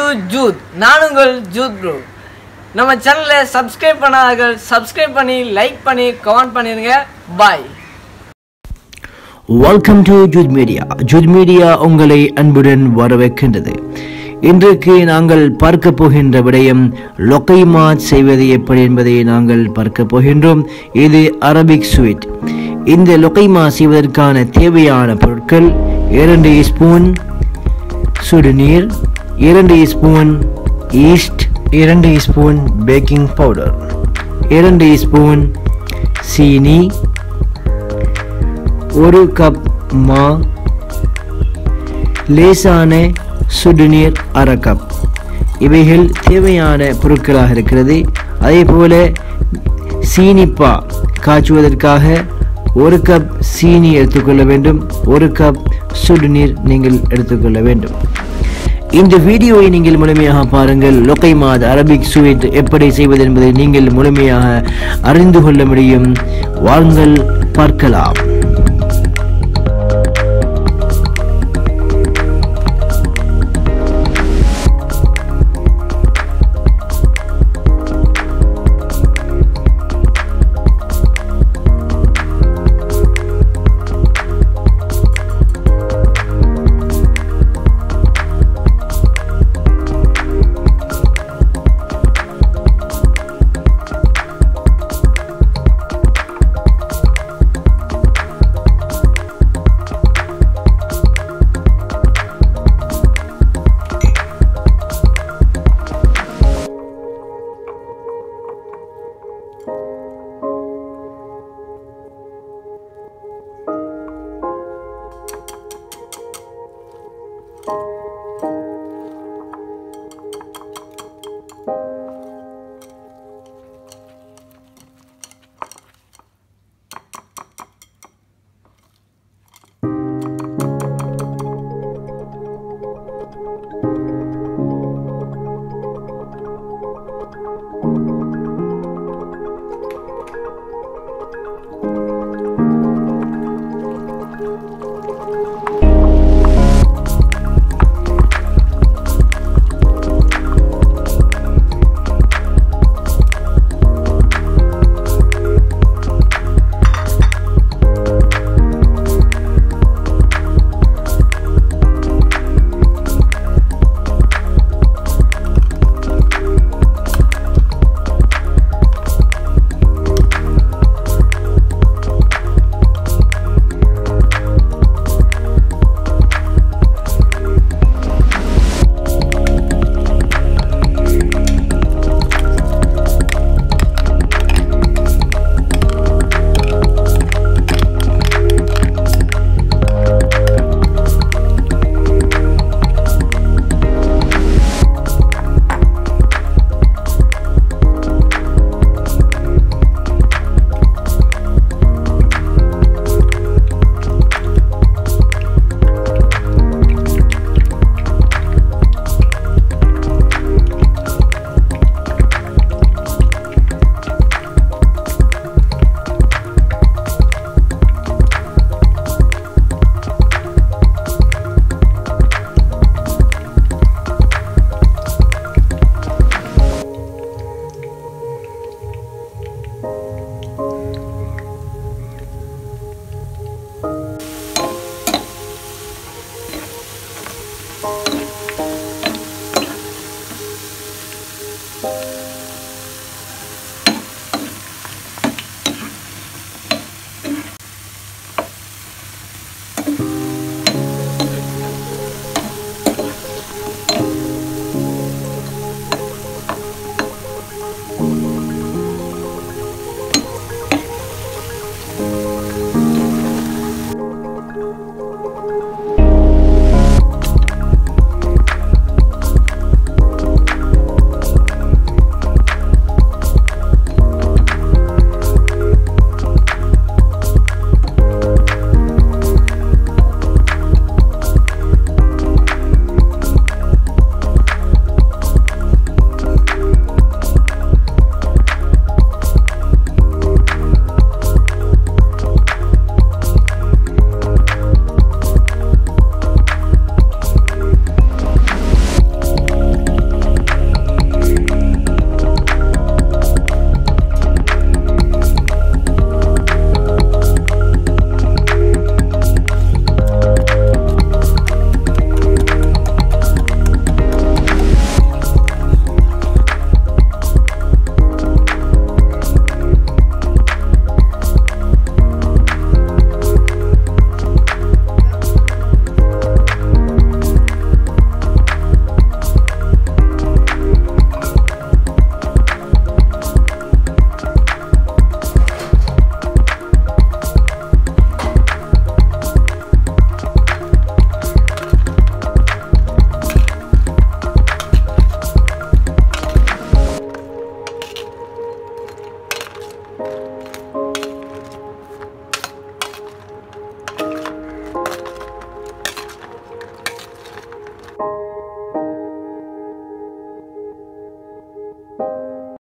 ஜூத் நான் உங்கள் ஜூத் ப்ரோ நம்ம சேனலை சப்ஸ்கிரைப் பண்ணாதவர்கள் சப்ஸ்கிரைப் பண்ணி லைக் பண்ணி கமெண்ட் பண்ணிருங்க பாய் வெல்கம் டு ஜூத் மீடியா ஜூத் மீடியா உங்களை அன்புடன் வரவேற்கின்றது இன்றைக்கு நாங்கள் பார்க்க போகின்ற விடயம் லொக்கைமா செய்வது எப்படி என்பதை நாங்கள் பார்க்க போகின்றோம் இது அரபிக் ஸ்வீட் இந்த லொக்கைமா செய்வதற்கான தேவையான பொருட்கள் இரண்டு ஸ்பூன் சுடுநீர் இரண்டு ஸ்பூன் ஈஸ்ட் இரண்டு ஸ்பூன் பேக்கிங் பவுடர் இரண்டு ஸ்பூன் சீனி ஒரு கப் மா லேசான சுடுநீர் அரை கப் இவைகள் தேவையான பொருட்களாக இருக்கிறது அதே போல சீனிப்பா காய்ச்சுவதற்காக ஒரு கப் சீனி எடுத்துக்கொள்ள வேண்டும் ஒரு கப் சுடுநீர் நீங்கள் எடுத்துக்கொள்ள வேண்டும் இந்த வீடியோவை நீங்கள் முழுமையாக பாருங்கள் லொக்கை மாத அரபிக் ஸ்வீட் எப்படி செய்வது என்பதை நீங்கள் முழுமையாக அறிந்து கொள்ள முடியும் வாருங்கள் பார்க்கலாம்